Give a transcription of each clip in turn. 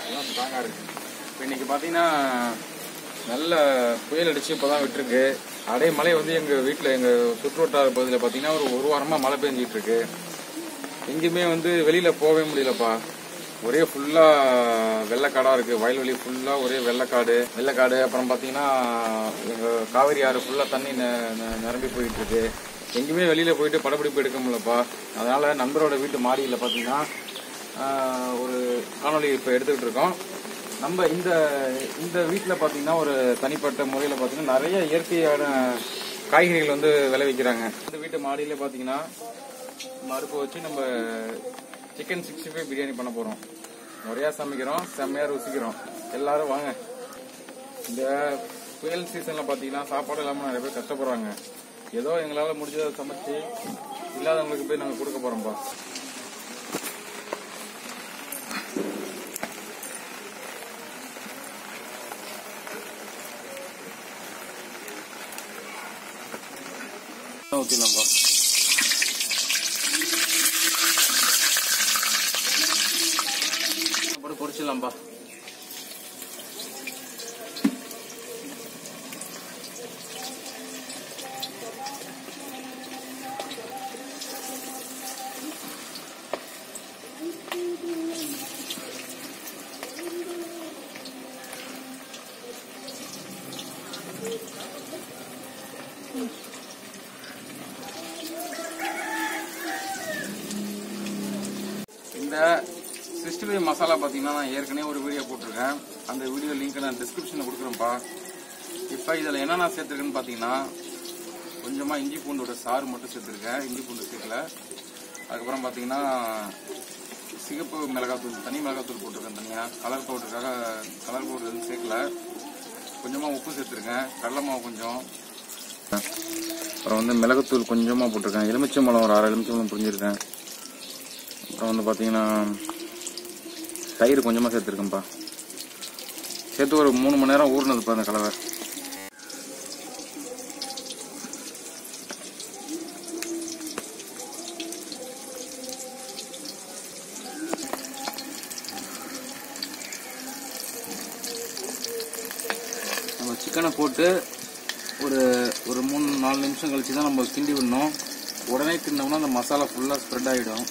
எல்லாம் ஸ்ட்ராங்காக இருக்கு இப்போ இன்னைக்கு பார்த்தீங்கன்னா நல்ல புயல் அடிச்சு இப்போ தான் விட்டுருக்கு அடைய மழை வந்து எங்கள் வீட்டில் எங்கள் சுற்றுவட்டார பகுதியில் பார்த்தீங்கன்னா ஒரு ஒரு வாரமாக மழை பெஞ்சிட்டு இருக்கு எங்கேயுமே வந்து வெளியில் போகவே முடியலப்பா ஒரே ஃபுல்லாக வெள்ளைக்காடாக இருக்குது வயல்வெளி ஃபுல்லாக ஒரே வெள்ளைக்காடு வெள்ளைக்காடு அப்புறம் பார்த்தீங்கன்னா எங்கள் காவிரி ஆறு ஃபுல்லாக தண்ணி ந- ந- நிரம்பி போயிட்டு இருக்கு எங்கேயுமே வெளியில் போயிட்டு படப்பிடிப்பு எடுக்க முடியலப்பா அதனால் நண்பரோட வீட்டு மாடியில் பார்த்தீங்கன்னா ஆஹ், ஒரு காணொளி இப்போ எடுத்துக்கிட்டு இருக்கோம் நம்ம இந்த இந்த வீட்டில் பார்த்தீங்கன்னா ஒரு தனிப்பட்ட முறையில் பார்த்தீங்கன்னா நிறைய இயற்கையான காய்கறிகள் வந்து விளைவிக்கிறாங்க இந்த வீட்டு மாடியில் பார்த்தீங்கன்னா நம்ம அடுப்பு வச்சு நம்ம சிக்கன் சிக்ஸ்டி ஃபைவ் பிரியாணி பண்ண போகிறோம் நிறையா சமைக்கிறோம் செம்மையாக ருசிக்கிறோம் எல்லாரும் வாங்க இந்த புயல் சீசனில் பார்த்தீங்கன்னா சாப்பாடு இல்லாமல் நிறைய பேர் கஷ்டப்படுறாங்க ஏதோ எங்களால் முடிஞ்சதை சமைச்சு இல்லாதவங்களுக்கு போய் நாங்கள் கொடுக்க போகிறோம்ப்பா ஊற்றிடலாம்ப்பா போட்டு பொரிச்சிடலாம்ப்பா இந்த சிக்ஸ்டி ஃபைவ் மசாலா பார்த்தீங்கன்னா நான் ஏற்கனவே ஒரு வீடியோ போட்டிருக்கேன் அந்த வீடியோ லிங்க் நான் டிஸ்கிரிப்ஷனில் கொடுக்குறேன்ப்பா இப்போ இதில் என்னென்ன சேர்த்துருக்குன்னு பார்த்தீங்கன்னா கொஞ்சமாக இஞ்சி பூண்டோட சாறு மட்டும் சேர்த்துருக்கேன் இஞ்சி பூண்டு சேர்க்கல அதுக்கப்புறம் பார்த்தீங்கன்னா சிகப்பு மிளகாத்தூள் தனி மிளகாத்தூள் போட்டிருக்கேன் தனியாக கலர் பவுடருக்காக கலர் பவுடர் எதுவும் சேர்க்கல கொஞ்சமாக உப்பு சேர்த்துருக்கேன் கடலை மாவு கொஞ்சம் அப்புறம் வந்து மிளகுத்தூள் கொஞ்சமாக போட்டிருக்கேன் எலுமிச்சம்பழம் ஒரு அரை எலுமிச்சம்பழம் புரிஞ்சிருக்கேன் அப்புறம் வந்து பார்த்தீங்கன்னா தயிர் கொஞ்சமாக சேர்த்துருக்கேன்ப்பா சேர்த்து ஒரு மூணு மணி நேரம் ஊறினதுப்பா அந்த கலவை நம்ம சிக்கனை போட்டு ஒரு ஒரு மூணு நாலு நிமிஷம் கழிச்சு தான் நம்ம கிண்டி விடணும் உடனே கிண்டோம்னா அந்த மசாலா ஃபுல்லாக ஸ்ப்ரெட் ஆகிடும்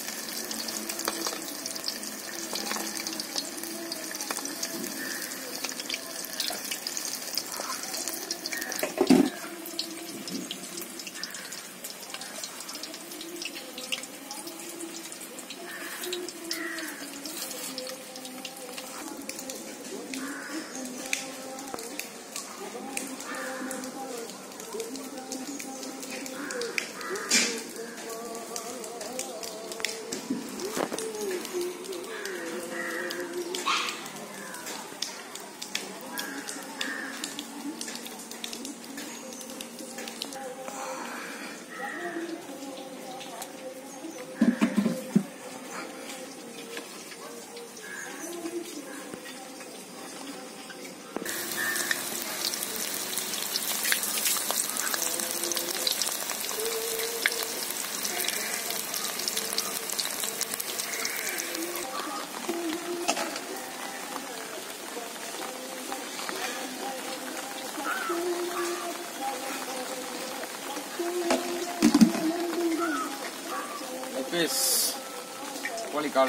பீஸ் கோழிக்கால்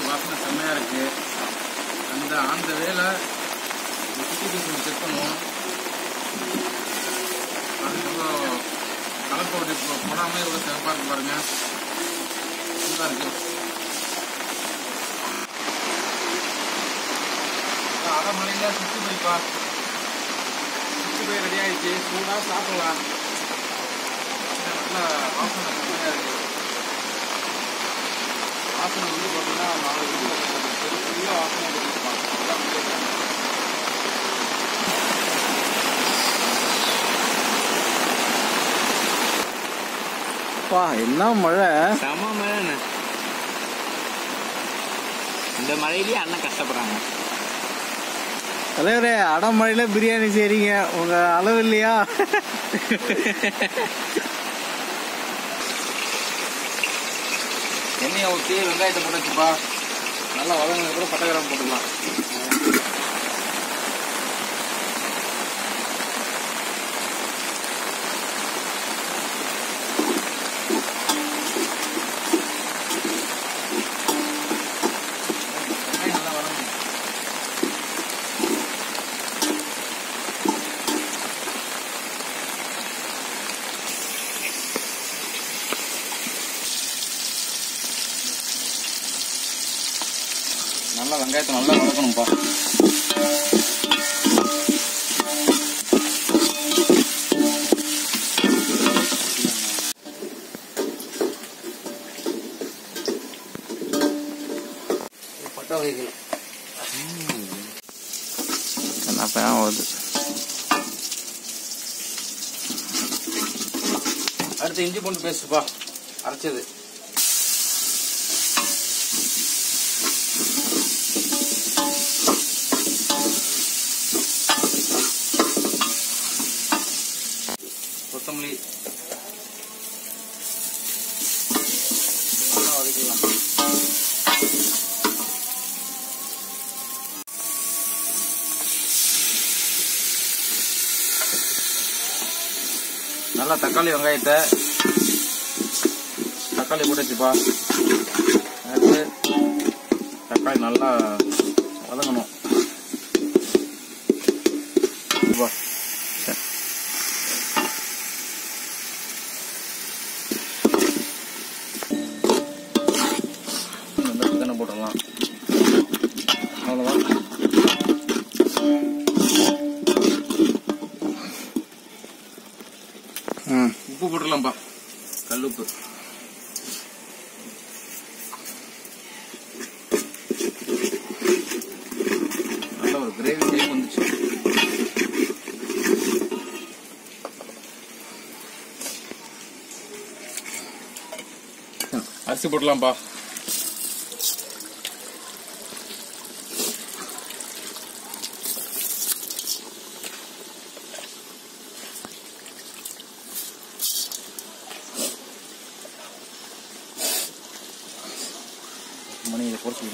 வாசனை செம்மையாக இருக்கு அந்த அந்த வேலை சிக்ஸ்டி பீஸ் ஒன்று செக் பண்ணுவோம் அதுக்கப்புறம் கலப்போட்டு இப்போ போடாமல் எவ்வளோ சிறப்பாக இருக்கு பாருங்க சூப்பராக இருக்கு அரை மலையில் சுற்றி போய்ப்பா சுற்றி போய் ரெடி ஆயிடுச்சு சூடாக சாப்பிடலாம் நல்ல வாசனை செம்மையாக இருக்கு வாசனை வந்து பார்த்தீங்கன்னா நாலு வீட்டில் பெரிய பெரிய வாசனை எடுத்துருப்பாங்க எல்லாம் முடியாது பா என்ன மழை செம மழைண்ணே இந்த மழையிலேயே அண்ணன் கஷ்டப்படுறாங்க தலைவரே அடமழையில பிரியாணி செய்றீங்க உங்க அளவு இல்லையா எண்ணெயை ஊற்றி வெங்காயத்தை போட்டு வச்சுப்பா நல்லா வதங்கின கூட பட்டை கிராம் போட்டுக்கலாம் வெங்காயம் நல்லா வதங்கணும் நல்லா வெங்காயத்தை நல்லா வதக்கணும்ப்பா பட்ட வகைகள் என்ன பயம் வருது அடுத்து இஞ்சி பூண்டு பேஸ்ட்டுப்பா அரைச்சது கொத்தமல்லி நல்லா வதக்கிடலாம் நல்லா தக்காளி வெங்காயத்தை தக்காளி போட்டு வச்சுப்பா அடுத்து தக்காளி நல்லா வதங்கணும் வா. சரி. இந்த சிக்கனை போட்டுடலாம் அவ்வளோதான் ம் உப்பு போட்டுடலாம்ப்பா கல்லுப்பு நல்ல ஒரு கிரேவி டைப் வந்துச்சு அரிசி போடலாம்ப்பா மணி இதை பொறுத்து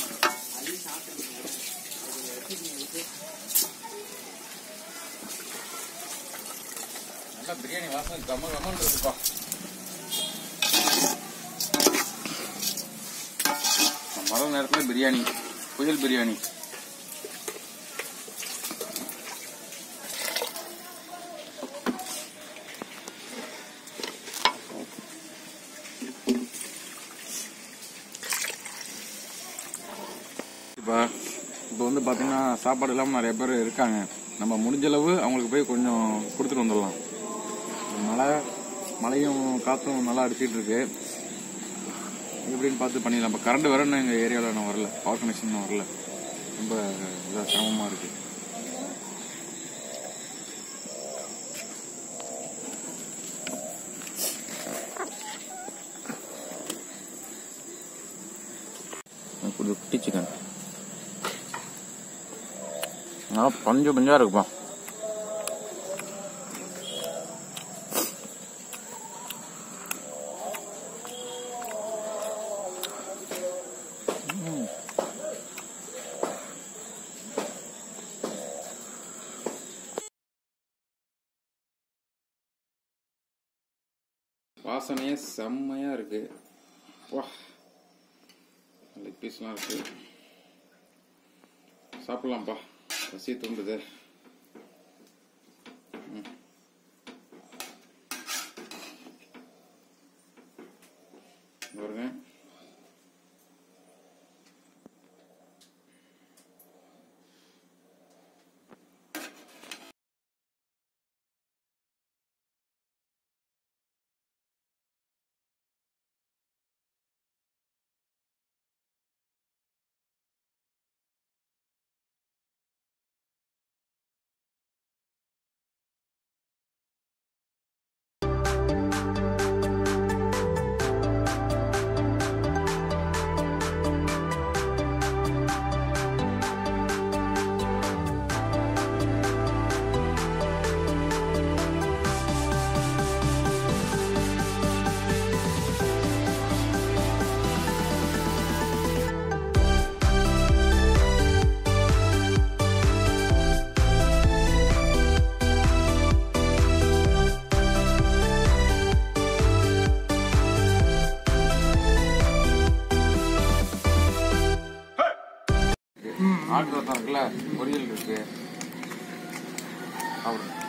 நல்லா பிரியாணி வாசனை கம்ம கம்மன் இருக்குப்பா மர நேரத்தில் பிரியாணி புயல் பிரியாணி இப்போ இப்போ வந்து பார்த்தீங்கன்னா சாப்பாடு இல்லாமல் நிறைய பேர் இருக்காங்க நம்ம முடிஞ்ச அளவு அவங்களுக்கு போய் கொஞ்சம் கொடுத்துட்டு வந்துடலாம் மழை மழையும் காற்றும் நல்லா அடிச்சிட்டு இருக்கு எப்படின்னு பார்த்து பண்ணிடலாம் இப்போ கரண்ட் வேற இன்னும் எங்கள் ஏரியாவில் இன்னும் வரல பவர் கனெக்ஷன் இன்னும் வரல ரொம்ப இதாக சிரமமாக இருக்கு கொஞ்சம் குட்டி சிக்கன் நல்லா பஞ்சு பஞ்சா இருக்குப்பா ம். வாசனையே செம்மையா இருக்கு வா லெக் பீஸ்லாம் இருக்கு சாப்பிடலாம்ப்பா பசி தூண்டுது ம். இங்க பாருங்க ஆட்டு ரத்தம் இருக்குல்ல பொரியல் இருக்கு சாப்பிடுங்க